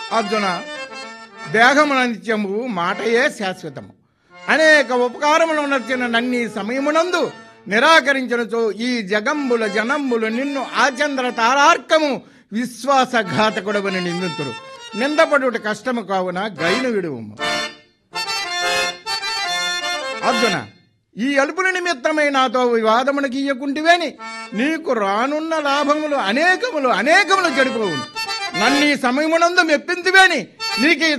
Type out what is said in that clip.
అర్జున దేహము నిత్యము మాటయే శాశ్వతము అనేక ఉపకారములు నచ్చిన నన్ని సమయమునందు నిరాకరించినచో ఈ జగంబుల జనంబులు నిన్ను ఆచంద్ర తారార్కము విశ్వాసఘాతకుడవని నిందితుడు నిందపడుట కష్టము కావున గైను విడువము అర్జున ఈ అలుపుల నిమిత్తమై నాతో వివాదమును గీయకుంటివేని నీకు రానున్న లాభములు అనేకములు అనేకములు చెడిపోవును నన్ను ఈ సమయమునందు మెప్పిందివేని నీకు ఈ